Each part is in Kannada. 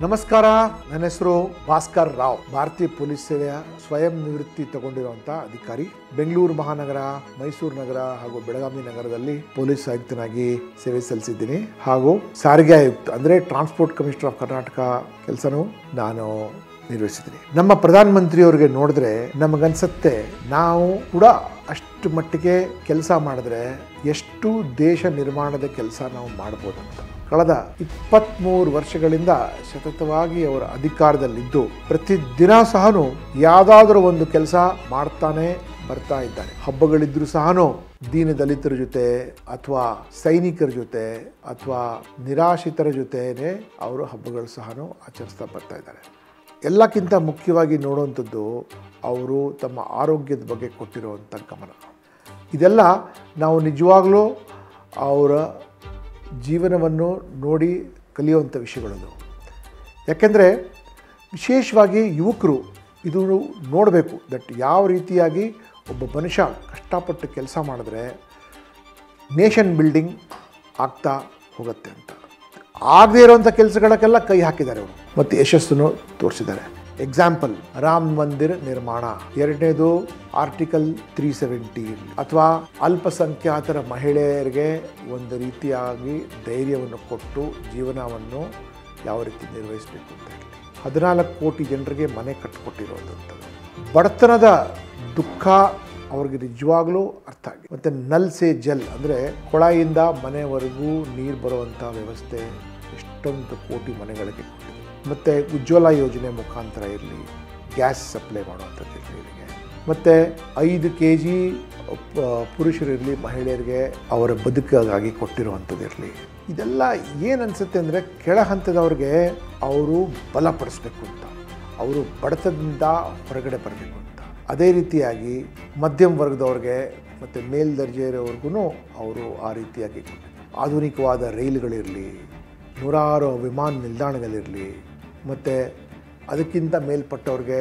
ನಮಸ್ಕಾರ ನನ್ನ ಹೆಸರು ಭಾಸ್ಕರ್ ರಾವ್ ಭಾರತೀಯ ಪೊಲೀಸ್ ಸೇವೆಯ ಸ್ವಯಂ ನಿವೃತ್ತಿ ತಗೊಂಡಿರುವಂತ ಅಧಿಕಾರಿ ಬೆಂಗಳೂರು ಮಹಾನಗರ ಮೈಸೂರು ನಗರ ಹಾಗೂ ಬೆಳಗಾವಿ ನಗರದಲ್ಲಿ ಪೊಲೀಸ್ ಆಯುಕ್ತನಾಗಿ ಸೇವೆ ಸಲ್ಲಿಸಿದ್ದೀನಿ ಹಾಗೂ ಸಾರಿಗೆ ಆಯುಕ್ತ ಅಂದ್ರೆ ಟ್ರಾನ್ಸ್ಪೋರ್ಟ್ ಕಮಿಷನರ್ ಆಫ್ ಕರ್ನಾಟಕ ಕೆಲಸನೂ ನಾನು ನಿರ್ವಹಿಸಿದ್ದೀನಿ ನಮ್ಮ ಪ್ರಧಾನಮಂತ್ರಿಯವರಿಗೆ ನೋಡಿದ್ರೆ ನಮಗನ್ಸತ್ತೆ ನಾವು ಕೂಡ ಅಷ್ಟು ಮಟ್ಟಿಗೆ ಕೆಲಸ ಮಾಡಿದ್ರೆ ಎಷ್ಟು ದೇಶ ನಿರ್ಮಾಣದ ಕೆಲಸ ನಾವು ಮಾಡ್ಬೋದಂತ ಕಳೆದ ಇಪ್ಪತ್ತ್ಮೂರು ವರ್ಷಗಳಿಂದ ಸತತವಾಗಿ ಅವರ ಅಧಿಕಾರದಲ್ಲಿದ್ದು ಪ್ರತಿದಿನ ಸಹನು ಯಾವುದಾದ್ರೂ ಒಂದು ಕೆಲಸ ಮಾಡ್ತಾನೆ ಬರ್ತಾ ಇದ್ದಾರೆ ಹಬ್ಬಗಳಿದ್ರೂ ಸಹನು ದೀನ ದಲಿತರ ಜೊತೆ ಅಥವಾ ಸೈನಿಕರ ಜೊತೆ ಅಥವಾ ನಿರಾಶ್ರಿತರ ಜೊತೆನೆ ಅವರು ಹಬ್ಬಗಳು ಸಹನು ಆಚರಿಸ್ತಾ ಬರ್ತಾ ಇದ್ದಾರೆ ಎಲ್ಲಕ್ಕಿಂತ ಮುಖ್ಯವಾಗಿ ನೋಡುವಂಥದ್ದು ಅವರು ತಮ್ಮ ಆರೋಗ್ಯದ ಬಗ್ಗೆ ಕೊಟ್ಟಿರುವಂಥ ಗಮನ ಇದೆಲ್ಲ ನಾವು ನಿಜವಾಗ್ಲೂ ಅವರ ಜೀವನವನ್ನು ನೋಡಿ ಕಲಿಯುವಂಥ ವಿಷಯಗಳದು ಯಾಕೆಂದರೆ ವಿಶೇಷವಾಗಿ ಯುವಕರು ಇದು ನೋಡಬೇಕು ದಟ್ ಯಾವ ರೀತಿಯಾಗಿ ಒಬ್ಬ ಮನುಷ್ಯ ಕಷ್ಟಪಟ್ಟು ಕೆಲಸ ಮಾಡಿದ್ರೆ ನೇಷನ್ ಬಿಲ್ಡಿಂಗ್ ಆಗ್ತಾ ಹೋಗುತ್ತೆ ಅಂತ ಆಗದೇ ಇರುವಂಥ ಕೆಲಸಗಳಕ್ಕೆಲ್ಲ ಕೈ ಹಾಕಿದ್ದಾರೆ ಅವರು ಮತ್ತು ಯಶಸ್ಸನ್ನು ತೋರಿಸಿದ್ದಾರೆ ಎಕ್ಸಾಂಪಲ್ ರಾಮ್ ಮಂದಿರ್ ನಿರ್ಮಾಣ ಎರಡನೇದು ಆರ್ಟಿಕಲ್ ತ್ರೀ ಸೆವೆಂಟಿ ಅಥವಾ ಅಲ್ಪಸಂಖ್ಯಾತರ ಮಹಿಳೆಯರಿಗೆ ಒಂದು ರೀತಿಯಾಗಿ ಧೈರ್ಯವನ್ನು ಕೊಟ್ಟು ಜೀವನವನ್ನು ಯಾವ ರೀತಿ ನಿರ್ವಹಿಸಬೇಕು ಅಂತ ಹೇಳಿ ಹದಿನಾಲ್ಕು ಕೋಟಿ ಜನರಿಗೆ ಮನೆ ಕಟ್ಟಿಕೊಟ್ಟಿರುವಂಥದ್ದು ಬಡತನದ ದುಃಖ ಅವ್ರಿಗೆ ನಿಜವಾಗ್ಲೂ ಅರ್ಥ ಆಗಿದೆ ಮತ್ತು ನಲ್ ಸೇ ಜಲ್ ಅಂದರೆ ಕೊಳಾಯಿಂದ ಮನೆವರೆಗೂ ನೀರು ಬರುವಂಥ ವ್ಯವಸ್ಥೆ ಎಷ್ಟೊಂದು ಕೋಟಿ ಮನೆಗಳಿಗೆ ಕೊಟ್ಟಿದೆ ಮತ್ತು ಉಜ್ವಲ ಯೋಜನೆ ಮುಖಾಂತರ ಇರಲಿ ಗ್ಯಾಸ್ ಸಪ್ಲೈ ಮಾಡುವಂಥದ್ದು ಇರಲಿ ಇಲ್ಲಿಗೆ ಮತ್ತು ಐದು ಕೆ ಜಿ ಪುರುಷರಿರಲಿ ಮಹಿಳೆಯರಿಗೆ ಅವರ ಬದುಕಿಗಾಗಿ ಕೊಟ್ಟಿರುವಂಥದ್ದು ಇರಲಿ ಇದೆಲ್ಲ ಏನು ಅನಿಸುತ್ತೆ ಅಂದರೆ ಕೆಳ ಹಂತದವ್ರಿಗೆ ಅವರು ಬಲಪಡಿಸ್ಬೇಕು ಅಂತ ಅವರು ಬಡತನದಿಂದ ಹೊರಗಡೆ ಬರಬೇಕು ಅಂತ ಅದೇ ರೀತಿಯಾಗಿ ಮಧ್ಯಮ ವರ್ಗದವ್ರಿಗೆ ಮತ್ತು ಮೇಲ್ದರ್ಜೆ ಇರೋವರೆಗೂ ಅವರು ಆ ರೀತಿಯಾಗಿ ಆಧುನಿಕವಾದ ರೈಲುಗಳಿರಲಿ ನೂರಾರು ವಿಮಾನ ನಿಲ್ದಾಣಗಳಿರಲಿ ಮತ್ತು ಅದಕ್ಕಿಂತ ಮೇಲ್ಪಟ್ಟವ್ರಿಗೆ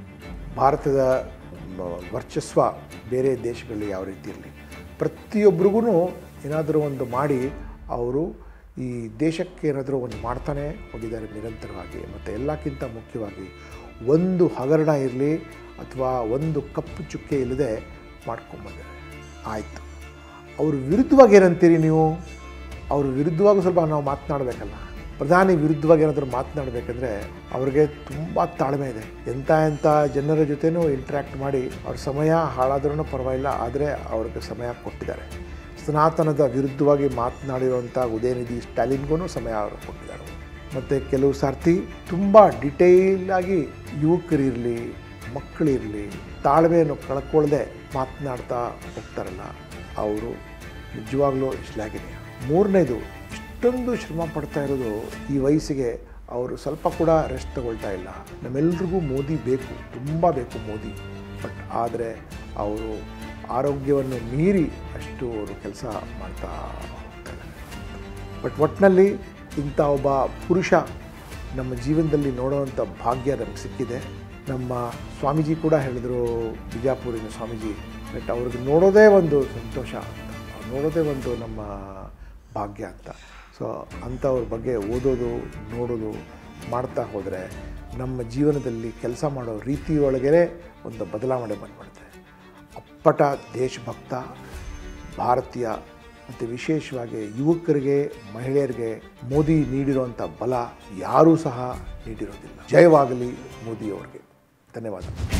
ಭಾರತದ ಮ- ವರ್ಚಸ್ವ ಬೇರೆ ದೇಶಗಳಲ್ಲಿ ಯಾವ ರೀತಿ ಇರಲಿ ಪ್ರತಿಯೊಬ್ಬರಿಗೂ ಏನಾದರೂ ಒಂದು ಮಾಡಿ ಅವರು ಈ ದೇಶಕ್ಕೆ ಏನಾದರೂ ಒಂದು ಮಾಡ್ತಾನೆ ಹೋಗಿದ್ದಾರೆ ನಿರಂತರವಾಗಿ ಮತ್ತು ಎಲ್ಲಕ್ಕಿಂತ ಮುಖ್ಯವಾಗಿ ಒಂದು ಹಗರಣ ಇರಲಿ ಅಥವಾ ಒಂದು ಕಪ್ಪು ಚುಕ್ಕೆ ಇಲ್ಲದೆ ಮಾಡ್ಕೊಂಬಂದಿದ್ದಾರೆ ಆಯಿತು ಅವ್ರ ವಿರುದ್ಧವಾಗಿ ಏನಂತೀರಿ ನೀವು ಅವ್ರ ವಿರುದ್ಧವಾಗಿ ಸ್ವಲ್ಪ ನಾವು ಮಾತನಾಡಬೇಕಲ್ಲ ಪ್ರಧಾನಿ ವಿರುದ್ಧವಾಗಿ ಏನಾದರೂ ಮಾತನಾಡಬೇಕಂದ್ರೆ ಅವ್ರಿಗೆ ತುಂಬ ತಾಳ್ಮೆ ಇದೆ ಎಂಥ ಎಂಥ ಜನರ ಜೊತೆನೂ ಇಂಟ್ರ್ಯಾಕ್ಟ್ ಮಾಡಿ ಅವ್ರ ಸಮಯ ಹಾಳಾದ್ರೂ ಪರವಾಗಿಲ್ಲ ಆದರೆ ಅವ್ರಿಗೆ ಸಮಯ ಕೊಟ್ಟಿದ್ದಾರೆ ಸನಾತನದ ವಿರುದ್ಧವಾಗಿ ಮಾತನಾಡಿರುವಂಥ ಉದಯನಿಧಿ ಸ್ಟಾಲಿನ್ಗೂ ಸಮಯ ಅವರು ಕೊಟ್ಟಿದ್ದಾರೆ ಮತ್ತು ಕೆಲವು ಸಾರ್ತಿ ತುಂಬ ಡಿಟೇಲಾಗಿ ಯುವಕರಿರಲಿ ಮಕ್ಕಳಿರಲಿ ತಾಳ್ಮೆಯನ್ನು ಕಳ್ಕೊಳ್ಳದೆ ಮಾತನಾಡ್ತಾ ಹೋಗ್ತಾರಲ್ಲ ಅವರು ನಿಜವಾಗ್ಲೂ ಶ್ಲಾಘನೀಯ ಮೂರನೇದು ಇಷ್ಟೊಂದು ಶ್ರಮ ಪಡ್ತಾ ಇರೋದು ಈ ವಯಸ್ಸಿಗೆ ಅವರು ಸ್ವಲ್ಪ ಕೂಡ ರೆಸ್ಟ್ ತಗೊಳ್ತಾ ಇಲ್ಲ ನಮ್ಮೆಲ್ರಿಗೂ ಮೋದಿ ಬೇಕು ತುಂಬ ಬೇಕು ಮೋದಿ ಬಟ್ ಆದರೆ ಅವರು ಆರೋಗ್ಯವನ್ನು ಮೀರಿ ಅಷ್ಟು ಅವರು ಕೆಲಸ ಮಾಡ್ತಾ ಹೋಗ್ತಾರೆ ಬಟ್ ಒಟ್ಟಿನಲ್ಲಿ ಇಂಥ ಒಬ್ಬ ಪುರುಷ ನಮ್ಮ ಜೀವನದಲ್ಲಿ ನೋಡುವಂಥ ಭಾಗ್ಯ ನಮಗೆ ಸಿಕ್ಕಿದೆ ನಮ್ಮ ಸ್ವಾಮೀಜಿ ಕೂಡ ಹೇಳಿದರು ಬಿಜಾಪುರಿನ ಸ್ವಾಮೀಜಿ ಬಟ್ ಅವ್ರಿಗೆ ನೋಡೋದೇ ಒಂದು ಸಂತೋಷ ಅಂತ ಅವ್ರು ನೋಡೋದೇ ಒಂದು ನಮ್ಮ ಭಾಗ್ಯ ಅಂತ ಸೊ ಅಂಥವ್ರ ಬಗ್ಗೆ ಓದೋದು ನೋಡೋದು ಮಾಡ್ತಾ ಹೋದರೆ ನಮ್ಮ ಜೀವನದಲ್ಲಿ ಕೆಲಸ ಮಾಡೋ ರೀತಿಯೊಳಗೇ ಒಂದು ಬದಲಾವಣೆ ಬಂದ್ಬಿಡುತ್ತೆ ಅಪ್ಪಟ ದೇಶಭಕ್ತ ಭಾರತೀಯ ಮತ್ತು ವಿಶೇಷವಾಗಿ ಯುವಕರಿಗೆ ಮಹಿಳೆಯರಿಗೆ ಮೋದಿ ನೀಡಿರುವಂಥ ಬಲ ಯಾರೂ ಸಹ ನೀಡಿರೋದಿಲ್ಲ ಜಯವಾಗಲಿ ಮೋದಿಯವರಿಗೆ ಧನ್ಯವಾದ